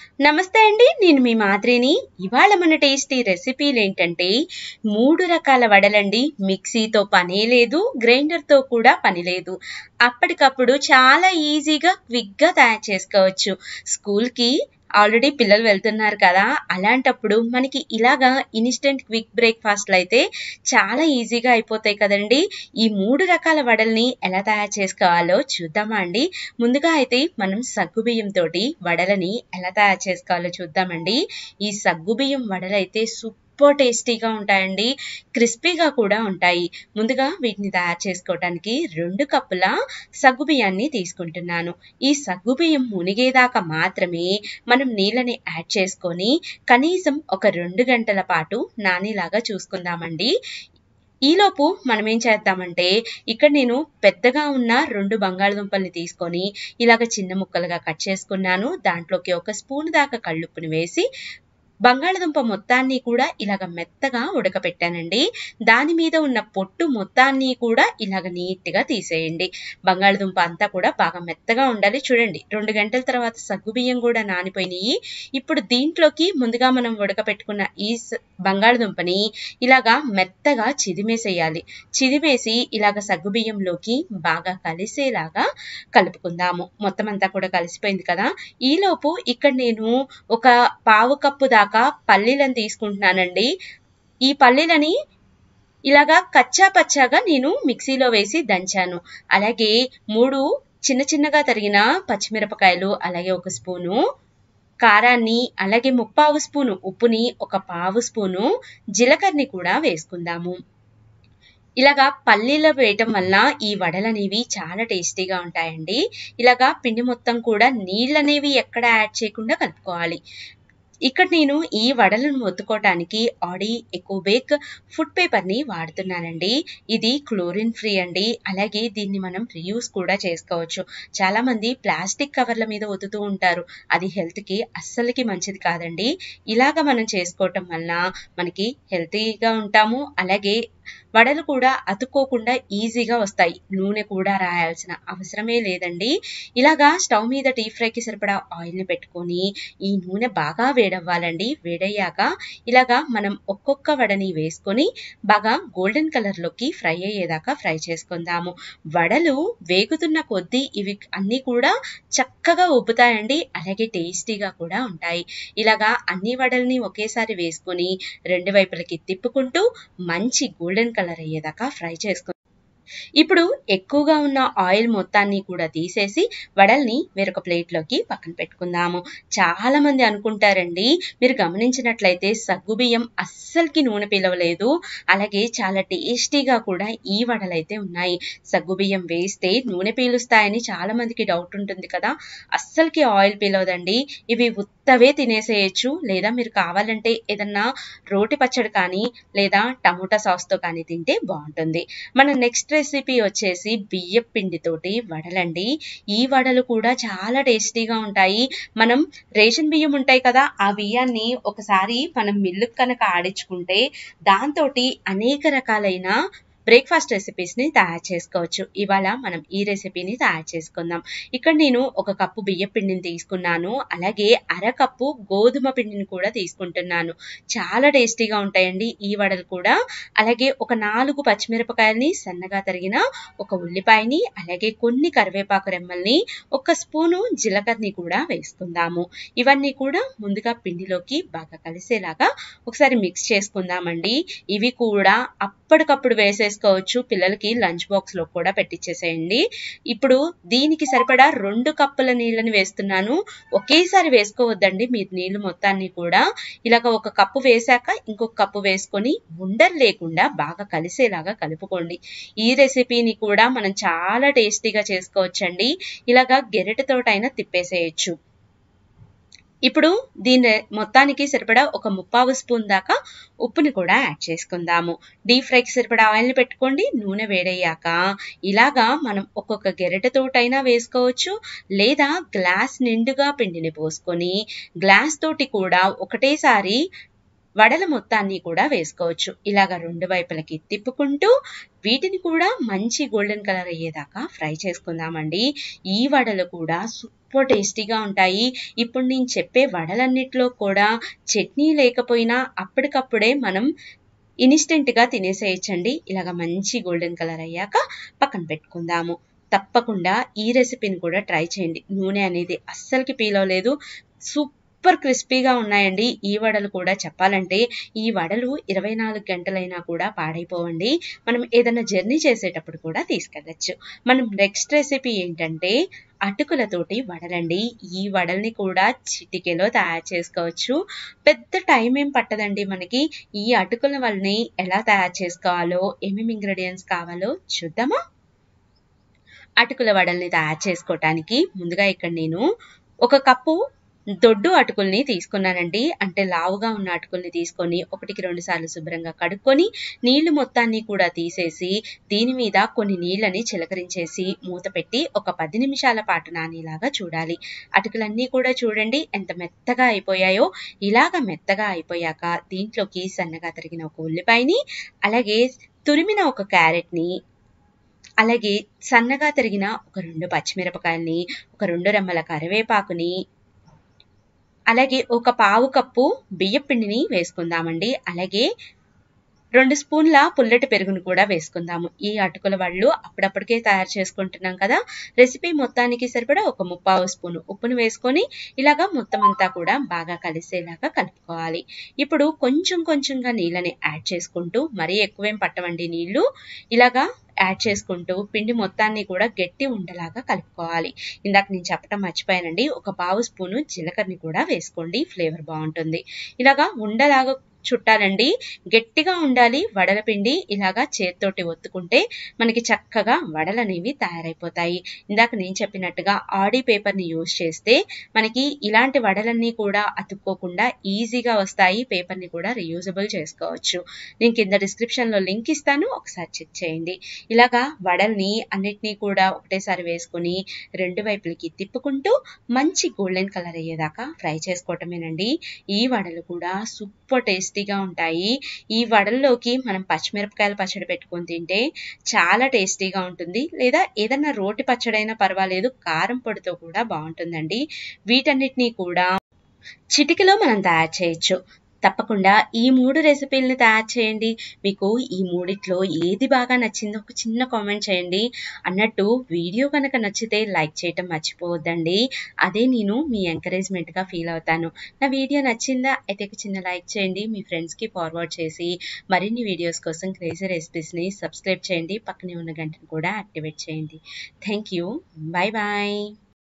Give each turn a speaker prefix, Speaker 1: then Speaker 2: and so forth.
Speaker 1: నమస్తే అండి నేను మీ మాద్రిని ఇవాళ మన టేస్టీ రెసిపీలు ఏంటంటే మూడు రకాల వడలండి మిక్సీతో పనే లేదు గ్రైండర్తో కూడా పని లేదు అప్పటికప్పుడు చాలా ఈజీగా క్విక్గా తయారు చేసుకోవచ్చు స్కూల్కి ఆల్రెడీ పిల్లలు వెళ్తున్నారు కదా అలాంటప్పుడు మనకి ఇలాగా ఇన్స్టెంట్ క్విక్ బ్రేక్ఫాస్ట్లు అయితే చాలా ఈజీగా అయిపోతాయి కదండి ఈ మూడు రకాల వడల్ని ఎలా తయారు చేసుకోవాలో చూద్దామా అండి ముందుగా అయితే మనం సగ్గుబియ్యం తోటి వడలని ఎలా తయారు చేసుకోవాలో చూద్దామండి ఈ సగ్గుబియ్యం వడలు అయితే సూపర్ టేస్టీగా ఉంటాయండి క్రిస్పీగా కూడా ఉంటాయి ముందుగా వీటిని తయారు చేసుకోవడానికి రెండు కప్పుల సగ్గుబియ్యాన్ని తీసుకుంటున్నాను ఈ సగ్గుబియ్యం మునిగేదాకా మాత్రమే మనం నీళ్ళని యాడ్ చేసుకొని కనీసం ఒక రెండు గంటల పాటు నానేలాగా చూసుకుందామండి ఈలోపు మనం ఏం చేద్దామంటే ఇక్కడ నేను పెద్దగా ఉన్న రెండు బంగాళదుంపల్ని తీసుకొని ఇలాగ చిన్న ముక్కలుగా కట్ చేసుకున్నాను దాంట్లోకి ఒక స్పూన్ దాకా కళ్ళుప్పుని వేసి బంగాళదుంప మొత్తాన్ని కూడా ఇలాగ మెత్తగా ఉడకపెట్టానండి దాని మీద ఉన్న పొట్టు మొత్తాన్ని కూడా ఇలాగ నీట్గా తీసేయండి బంగాళదుంప అంతా కూడా బాగా మెత్తగా ఉండాలి చూడండి రెండు గంటల తర్వాత సగ్గుబియ్యం కూడా నానిపోయినాయి ఇప్పుడు దీంట్లోకి ముందుగా మనం ఉడకపెట్టుకున్న ఈ బంగాళదుంపని ఇలాగా మెత్తగా చిదిమేసేయాలి చిదిమేసి ఇలాగ సగ్గుబియ్యంలోకి బాగా కలిసేలాగా కలుపుకుందాము మొత్తం అంతా కూడా కలిసిపోయింది కదా ఈలోపు ఇక్కడ నేను ఒక పావు కప్పు దాకా పల్లీలను తీసుకుంటున్నానండి ఈ పల్లీలని ఇలాగా కచ్చా పచ్చాగా నేను మిక్సీలో వేసి దంచాను అలాగే మూడు చిన్న చిన్నగా తరిగిన పచ్చిమిరపకాయలు అలాగే ఒక స్పూను కారాన్ని అలాగే ముప్పావు స్పూను ఉప్పుని ఒక పావు స్పూను జీలకర్రని కూడా వేసుకుందాము ఇలాగా పల్లీలు వేయటం వల్ల ఈ వడలు అనేవి చాలా టేస్టీగా ఉంటాయండి ఇలాగా పిండి మొత్తం కూడా నీళ్ళు అనేవి ఎక్కడ యాడ్ చేయకుండా కలుపుకోవాలి ఇక్కడ నేను ఈ వడలను ఒత్తుకోవటానికి ఆడి ఎక్కువ బేక్ ఫుడ్ పేపర్ని వాడుతున్నానండి ఇది క్లోరిన్ ఫ్రీ అండి అలాగే దీన్ని మనం రీయూస్ కూడా చేసుకోవచ్చు చాలా మంది ప్లాస్టిక్ కవర్ల మీద ఒత్తుతూ ఉంటారు అది హెల్త్కి అస్సలకి మంచిది కాదండి ఇలాగ మనం చేసుకోవటం వల్ల మనకి హెల్తీగా ఉంటాము అలాగే వడలు కూడా అతుక్కోకుండా ఈజీగా వస్తాయి నూనె కూడా రాయాల్సిన అవసరమే లేదండి ఇలాగా స్టవ్ మీద డీప్ ఫ్రైకి సరిపడా ఆయిల్ని పెట్టుకొని ఈ నూనె బాగా వేడవ్వాలండి వేడయ్యాక ఇలాగా మనం ఒక్కొక్క వడని వేసుకొని బాగా గోల్డెన్ కలర్లోకి ఫ్రై అయ్యేదాకా ఫ్రై చేసుకుందాము వడలు వేగుతున్న కొద్దీ ఇవి అన్నీ కూడా చక్కగా ఉబ్బుతాయండి అలాగే టేస్టీగా కూడా ఉంటాయి ఇలాగా అన్ని వడల్ని ఒకేసారి వేసుకొని రెండు వైపులకి తిప్పుకుంటూ మంచి గోల్డెన్ కలర్ అయ్యేదాకా ఫ్రై చేసుకుందాం ఇప్పుడు ఎక్కువగా ఉన్న ఆయిల్ మొత్తాన్ని కూడా తీసేసి వడల్ని వేరొక ప్లేట్లోకి పక్కన పెట్టుకుందాము చాలా మంది అనుకుంటారండి మీరు గమనించినట్లయితే సగ్గుబియ్యం అస్సలకి నూనె పిలవలేదు అలాగే చాలా టేస్టీగా కూడా ఈ వడలైతే ఉన్నాయి సగ్గుబియ్యం వేస్తే నూనె పీలుస్తాయని చాలా మందికి డౌట్ ఉంటుంది కదా అస్సలకి ఆయిల్ పీలవదండి ఇవి ఉత్తవే తినేసేయచ్చు లేదా మీరు కావాలంటే ఏదన్నా రోటి పచ్చడి కానీ లేదా టమోటా సాస్తో కానీ తింటే బాగుంటుంది మన నెక్స్ట్ రెసిపీ వచ్చేసి బియ్య పిండితోటి వడలండి ఈ వడలు కూడా చాలా టేస్టీగా ఉంటాయి మనం రేషన్ బియ్యం ఉంటాయి కదా ఆ బియ్యాన్ని ఒకసారి మనం మిల్లుకు కనుక ఆడించుకుంటే దాంతో అనేక రకాలైన బ్రేక్ఫాస్ట్ రెసిపీస్ని తయారు చేసుకోవచ్చు ఇవాళ మనం ఈ రెసిపీని తయారు చేసుకుందాం ఇక్కడ నేను ఒక కప్పు బియ్య పిండిని తీసుకున్నాను అలాగే అర కప్పు గోధుమ పిండిని కూడా తీసుకుంటున్నాను చాలా టేస్టీగా ఉంటాయండి ఈ వడలు కూడా అలాగే ఒక నాలుగు పచ్చిమిరపకాయలని సన్నగా తరిగిన ఒక ఉల్లిపాయని అలాగే కొన్ని కరివేపాకు రెమ్మల్ని ఒక స్పూను జీలకర్రని కూడా వేసుకుందాము ఇవన్నీ కూడా ముందుగా పిండిలోకి బాగా కలిసేలాగా ఒకసారి మిక్స్ చేసుకుందామండి ఇవి కూడా అప్పటికప్పుడు వేసే చేసుకోవచ్చు పిల్లలకి లంచ్ బాక్స్ లో కూడా పెట్టించేసేయండి ఇప్పుడు దీనికి సరిపడా రెండు కప్పుల నీళ్ళని వేస్తున్నాను ఒకేసారి వేసుకోవద్దండి మీరు నీళ్ళు మొత్తాన్ని కూడా ఇలాగ ఒక కప్పు వేసాక ఇంకొక కప్పు వేసుకొని ఉండలు లేకుండా బాగా కలిసేలాగా కలుపుకోండి ఈ రెసిపీని కూడా మనం చాలా టేస్టీగా చేసుకోవచ్చండి ఇలాగా గెరెటతోటైనా తిప్పేసేయచ్చు ఇప్పుడు దీని మొత్తానికి సరిపడా ఒక ముప్పావు స్పూన్ దాకా ఉప్పుని కూడా యాడ్ చేసుకుందాము డీప్ ఫ్రైకి సరిపడా ఆయిల్ని పెట్టుకోండి నూనె వేడయ్యాక ఇలాగా మనం ఒక్కొక్క గెరెటతోటైనా వేసుకోవచ్చు లేదా గ్లాస్ నిండుగా పిండిని పోసుకొని గ్లాస్ తోటి కూడా ఒకటేసారి వడల మొత్తాన్ని కూడా వేసుకోవచ్చు ఇలాగ రెండు వైపులకి తిప్పుకుంటూ వీటిని కూడా మంచి గోల్డెన్ కలర్ అయ్యేదాకా ఫ్రై చేసుకుందామండి ఈ వడలు కూడా సూపర్ సూపర్ టేస్టీగా ఉంటాయి ఇప్పుడు నేను చెప్పే వడలన్నిట్లో కూడా చట్నీ లేకపోయినా అప్పటికప్పుడే మనం ఇన్స్టెంట్గా తినేసేయచ్చండి ఇలాగ మంచి గోల్డెన్ కలర్ అయ్యాక పక్కన పెట్టుకుందాము తప్పకుండా ఈ రెసిపీని కూడా ట్రై చేయండి నూనె అనేది అస్సలకి పీలవలేదు సూపర్ క్రిస్పీగా ఉన్నాయండి ఈ వడలు కూడా చెప్పాలంటే ఈ వడలు ఇరవై నాలుగు గంటలైనా కూడా పాడైపోవండి మనం ఏదైనా జర్నీ చేసేటప్పుడు కూడా తీసుకెళ్ళచ్చు మనం నెక్స్ట్ రెసిపీ ఏంటంటే అటుకులతోటి వడలండి ఈ వడల్ని కూడా చిటికెలో తయారు చేసుకోవచ్చు పెద్ద టైం ఏం పట్టదండి మనకి ఈ అటుకుల వల్ని ఎలా తయారు చేసుకోవాలో ఏమేమి ఇంగ్రీడియంట్స్ కావాలో చూద్దామా అటుకుల వడల్ని తయారు చేసుకోవటానికి ముందుగా ఇక్కడ నేను ఒక కప్పు దొడ్డు అటుకుల్ని తీసుకున్నానండి అంటే లావుగా ఉన్న అటుకుల్ని తీసుకొని ఒకటికి రెండు సార్లు శుభ్రంగా కడుక్కొని నీళ్లు మొత్తాన్ని కూడా తీసేసి దీని మీద కొన్ని నీళ్ళని చిలకరించేసి మూత పెట్టి ఒక పది నిమిషాల పాటు నానేలాగా చూడాలి అటుకులన్నీ కూడా చూడండి ఎంత మెత్తగా అయిపోయాయో ఇలాగ మెత్తగా అయిపోయాక దీంట్లోకి సన్నగా తరిగిన ఒక ఉల్లిపాయని అలాగే తురిమిన ఒక క్యారెట్ని అలాగే సన్నగా తరిగిన ఒక రెండు పచ్చిమిరపకాయల్ని ఒక రెండు రెమ్మల కరివేపాకుని అలాగే ఒక పావు కప్పు బియ్యపిండిని వేసుకుందామండి అలాగే రెండు స్పూన్ల పుల్లటి పెరుగును కూడా వేసుకుందాము ఈ అటుకుల వాళ్ళు అప్పుడప్పటికే తయారు చేసుకుంటున్నాం కదా రెసిపీ మొత్తానికి సరిపడా ఒక ముప్పావు స్పూన్ ఉప్పును వేసుకొని ఇలాగా మొత్తం అంతా కూడా బాగా కలిసేలాగా కలుపుకోవాలి ఇప్పుడు కొంచెం కొంచెంగా నీళ్ళని యాడ్ చేసుకుంటూ మరీ ఎక్కువేం పట్టవండి నీళ్లు ఇలాగా యాడ్ చేసుకుంటూ పిండి మొత్తాన్ని కూడా గట్టి ఉండలాగా కలుపుకోవాలి ఇందాక నేను చెప్పటం మర్చిపోయానండి ఒక పావు స్పూను జీలకర్రని కూడా వేసుకోండి ఫ్లేవర్ బాగుంటుంది ఇలాగా ఉండలాగా చుట్టాలండి గట్టిగా ఉండాలి వడల పిండి ఇలాగా చేత్తోటి ఒత్తుకుంటే మనకి చక్కగా వడలు అనేవి తయారైపోతాయి ఇందాక నేను చెప్పినట్టుగా ఆడి పేపర్ని యూజ్ చేస్తే మనకి ఇలాంటి వడలన్నీ కూడా అతుక్కోకుండా ఈజీగా వస్తాయి పేపర్ని కూడా రీయూజబుల్ చేసుకోవచ్చు నేను కింద డిస్క్రిప్షన్లో లింక్ ఇస్తాను ఒకసారి చెక్ చేయండి ఇలాగా వడల్ని అన్నిటినీ కూడా ఒకటేసారి వేసుకొని రెండు వైపులకి తిప్పుకుంటూ మంచి గోల్డెన్ కలర్ అయ్యేదాకా ఫ్రై చేసుకోవటమేనండి ఈ వడలు కూడా సూపర్ టేస్టీగా ఉంటాయి ఈ వడల్లోకి మనం పచ్చిమిరపకాయల పచ్చడి పెట్టుకొని తింటే చాలా టేస్టీగా ఉంటుంది లేదా ఏదన్నా రోటి పచ్చడైనా పర్వాలేదు కారం పొడితో కూడా బాగుంటుందండి వీటన్నిటినీ కూడా చిటికలో మనం తయారు చేయొచ్చు తప్పకుండా ఈ మూడు రెసిపీలని తయారు చేయండి మీకు ఈ మూడిట్లో ఏది బాగా నచ్చిందో ఒక చిన్న కామెంట్ చేయండి అన్నట్టు వీడియో కనుక నచ్చితే లైక్ చేయటం మర్చిపోవద్దండి అదే నేను మీ ఎంకరేజ్మెంట్గా ఫీల్ అవుతాను నా వీడియో నచ్చిందా అయితే ఒక చిన్న లైక్ చేయండి మీ ఫ్రెండ్స్కి ఫార్వర్డ్ చేసి మరిన్ని వీడియోస్ కోసం క్రేజీ రెసిపీస్ని సబ్స్క్రైబ్ చేయండి పక్కనే ఉన్న గంటను కూడా యాక్టివేట్ చేయండి థ్యాంక్ యూ బాయ్ బాయ్